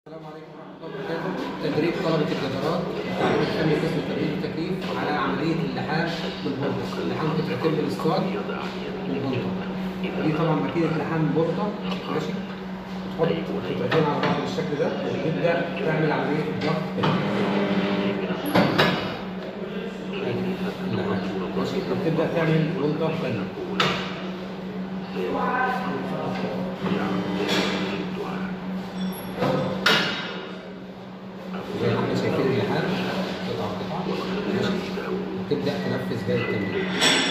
السلام عليكم ورحمة الله وبركاته. تدريب طلبة الجدارات تعليم الفني قسم تبريد التكييف على عملية اللحام بالبلطة. اللحام قطعتين من الاسطوات بالبلطة. دي طبعا ماكينة لحام بلطة ماشي؟ تحط قطعتين على بعض بالشكل ده وتبدأ تعمل عملية الضغط كده. ماشي؟ وتبدأ تعمل بلطة تانية. زي ما احنا شايفين اللحام قطعة قطعة ماشي؟ وتبدأ تنفذ باقي التمرين.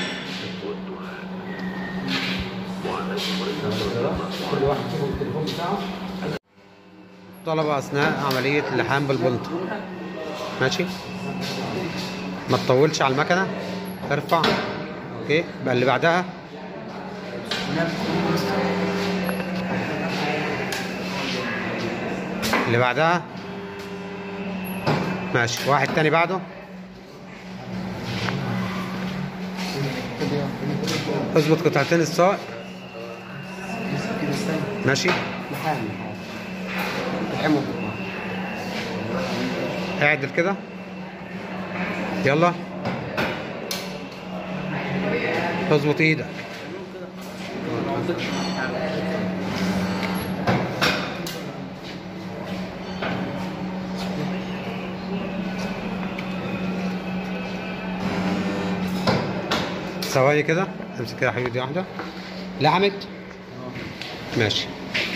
كل واحد فيهم التليفون بتاعه طلبة أثناء عملية اللحام بالبلطة ماشي ما تطولش على المكنة ارفع اوكي بقى اللي بعدها اللي بعدها ماشي واحد تاني بعده اظبط قطعتين الصاع ماشي لحام لحام اعدل كده يلا اظبط ايدك ثواني كده امسك كده يا حبيبي دي واحده لحمت ماشي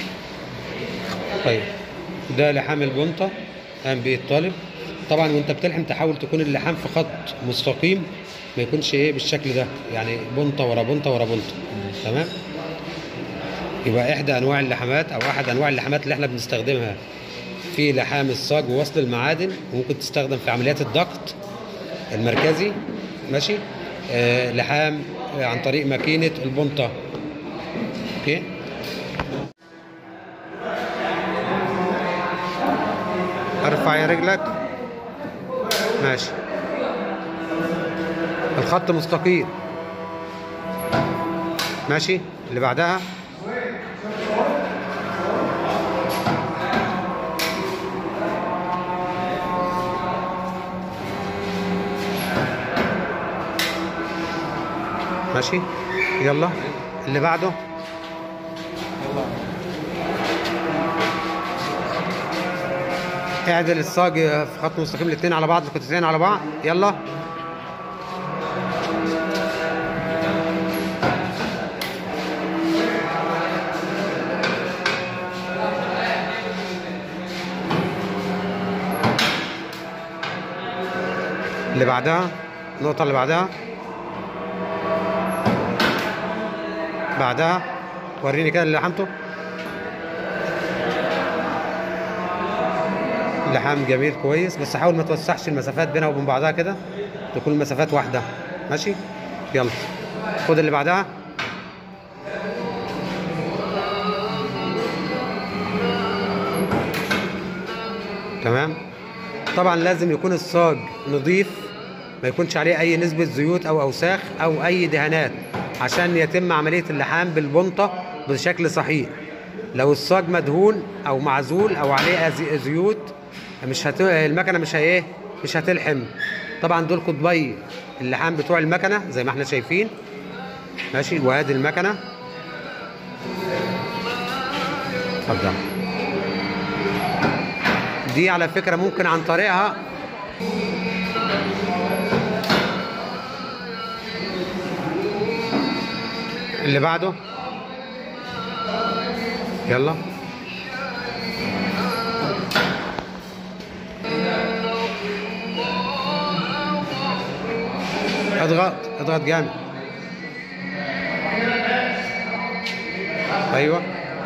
طيب ده لحام البنطة قام بيه الطالب طبعا وانت بتلحم تحاول تكون اللحام في خط مستقيم ما يكونش ايه بالشكل ده يعني بنطة ورا بنطة ورا بنطة تمام يبقى احدى انواع اللحامات او احد انواع اللحامات اللي احنا بنستخدمها في لحام الصاج ووصل المعادن وممكن تستخدم في عمليات الضغط المركزي ماشي آه لحام آه عن طريق ماكينة البنطة اوكي ارفع يا رجلك ماشي الخط مستقيم ماشي اللي بعدها ماشي يلا اللي بعده اعدل الصاج في خط مستقيم الاثنين على بعض القطعتين على بعض يلا اللي بعدها النقطة اللي بعدها بعدها وريني كده اللي لحمته لحام جميل كويس بس حاول ما توسعش المسافات بينها وبين بعضها كده تكون المسافات واحدة ماشي يلا خد اللي بعدها تمام طبعا لازم يكون الصاج نظيف ما يكونش عليه اي نسبة زيوت او اوساخ او اي دهانات عشان يتم عملية اللحام بالبنطة بشكل صحيح لو الصاج مدهون او معزول او عليه زي- زيوت مش هت... المكنه مش هي ايه مش هتلحم طبعا دول قطبي اللحام بتوع المكنه زي ما احنا شايفين ماشي وادي المكنه اتفضل دي على فكره ممكن عن طريقها اللي بعده يلا اضغط اضغط جامد ايوه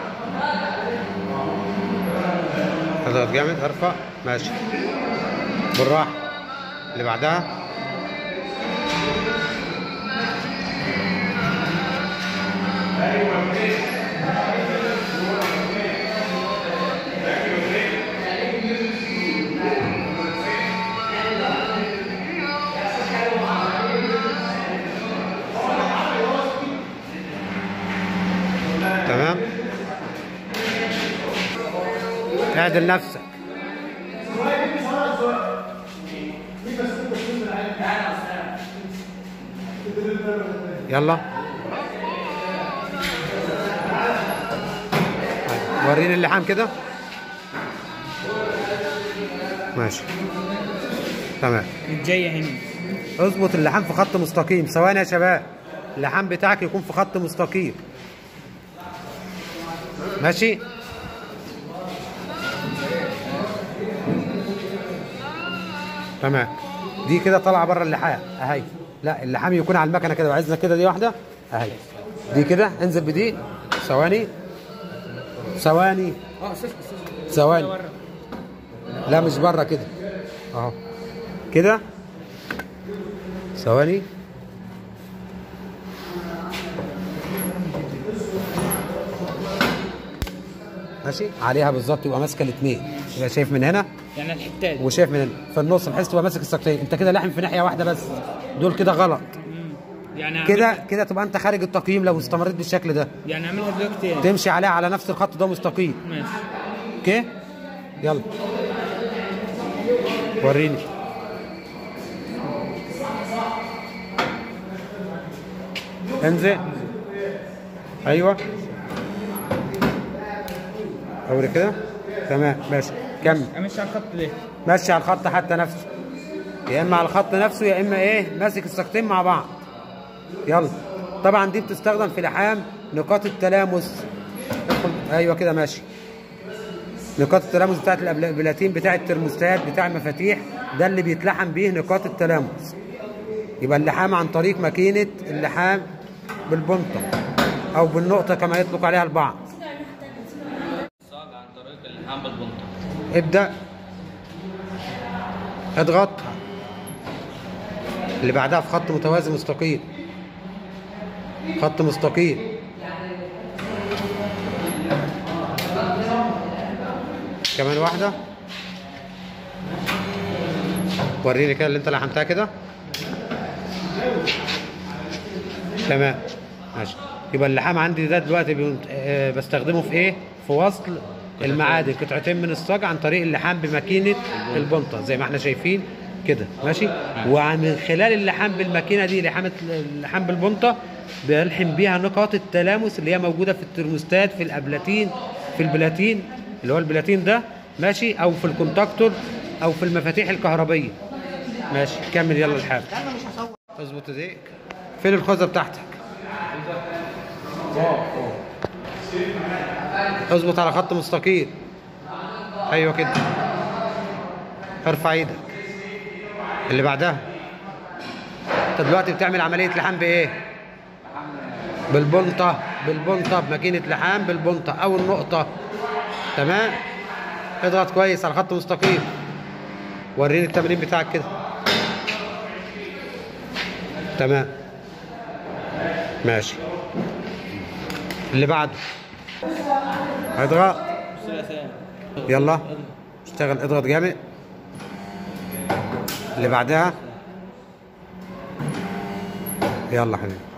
اضغط جامد ارفع ماشي بالراحه اللي بعدها اعدل نفسك يلا وريني اللحام كده ماشي تمام الجايه هنا اظبط اللحام في خط مستقيم ثواني يا شباب اللحام بتاعك يكون في خط مستقيم ماشي تمام دي كده طالعه بره اللحام اهي لا اللحام يكون على المكنه كده وعايزنا كده دي واحده اهي دي كده انزل بدي ثواني ثواني اه استاذ استاذ ثواني لا مش بره كده اهو كده ثواني ماشي عليها بالظبط يبقى ماسكه الاثنين يبقى شايف من هنا يعني الحتات وشايف من هنا في النص بحيث تبقى ماسك الساقين انت كده لاحم في ناحيه واحده بس دول كده غلط يعني أعمل- كده كده تبقى انت خارج التقييم لو استمريت بالشكل ده يعني اعملها دلوقتي تمشي عليها على نفس الخط ده مستقيم ماشي اوكي يلا وريني انزل ايوه اوري كده تمام ماشي كمل امشي على الخط ده ماشي على الخط حتى نفسه يا اما على الخط نفسه يا اما ايه ماسك الساقتين مع بعض يلا طبعا دي بتستخدم في لحام نقاط التلامس ادخل ايوه كده ماشي نقاط التلامس بتاعت الأبل- البلاتين بتاع الترموستات بتاع المفاتيح ده اللي بيتلحم بيه نقاط التلامس يبقى اللحام عن طريق ماكينه اللحام بالبنطه او بالنقطه كما يطلق عليها البعض صاج عن طريق اللحام بالبنطه ابدأ اضغط اللي بعدها في خط متوازي مستقيم خط مستقيم كمان واحدة وريني كده اللي انت لحمتها كده تمام ماشي يبقى اللحام عندي ده دلوقتي بينت- آه، بستخدمه في ايه؟ في وصل المعادن قطعتين من الصاج عن طريق اللحام بماكينه البنطه زي ما احنا شايفين كده ماشي ومن خلال اللحام بالماكينه دي لحامه اللحام بالبنطه بيلحم بيها نقاط التلامس اللي هي موجوده في الترموستات في الابلاتين في البلاتين اللي هو البلاتين ده ماشي او في الكونتاكتور او في المفاتيح الكهربيه ماشي كمل يلا الحال اظبط ايديك فين الخوذه بتاعتك اظبط على خط مستقيم ايوه كده ارفع ايدك اللي بعدها انت دلوقتي بتعمل عمليه لحام بايه بالبنطه بالبنطه بماكينه لحام بالبنطه او النقطه تمام اضغط كويس على خط مستقيم وريني التمرين بتاعك كده تمام ماشي اللي بعده اضغط يلا اشتغل اضغط جامد اللي بعدها يلا حبيبي